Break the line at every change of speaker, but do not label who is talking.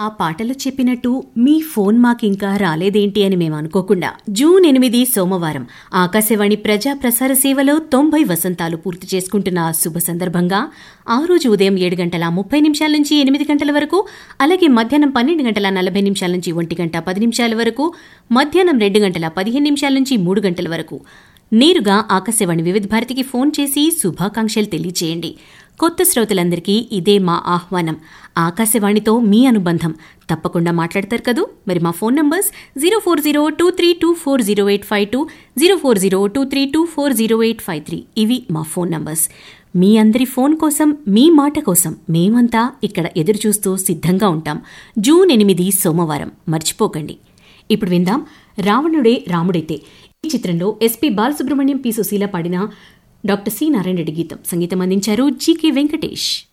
ఆ పాటలో చెప్పినట్టు మీ ఫోన్ మాకింకా రాలేదేంటి అని మేము అనుకోకుండా జూన్ ఎనిమిది సోమవారం ఆకాశవాణి ప్రజా ప్రసార సేవలో తొంభై వసంతాలు పూర్తి చేసుకుంటున్న ఆ శుభ సందర్భంగా ఆ రోజు ఉదయం ఏడు గంటల ముప్పై నిమిషాల నుంచి ఎనిమిది గంటల వరకు అలాగే మధ్యాహ్నం పన్నెండు గంటల నలభై నిమిషాల నుంచి ఒంటి గంట పది నిమిషాల వరకు మధ్యాహ్నం రెండు గంటల పదిహేను నిమిషాల నుంచి మూడు గంటల వరకు నేరుగా ఆకాశవాణి వివిధ భారతికి ఫోన్ చేసి శుభాకాంక్షలు తెలియచేయండి కొత్త శ్రోతలందరికీ ఇదే మా ఆహ్వానం ఆకాశవాణితో మీ అనుబంధం తప్పకుండా మాట్లాడతారు కదూ మరి మా phone numbers zero four zero two three two four zero eight five two zero four zero two three two four zero eight five three ఇవి మా ఫోన్ నంబర్స్ మీ అందరి ఫోన్ కోసం మీ మాట కోసం మేమంతా ఇక్కడ ఎదురు చూస్తూ సిద్ధంగా ఉంటాం జూన్ ఎనిమిది సోమవారం మర్చిపోకండి ఇప్పుడు విందాం రావణుడే రాముడైతే ఈ చిత్రంలో ఎస్పీ బాలసుబ్రహ్మణ్యం పి సుశీల పాడిన డాక్టర్ సి నారాయణ రెడ్డి గీతం సంగీతం అందించారు జీకే వెంకటేష్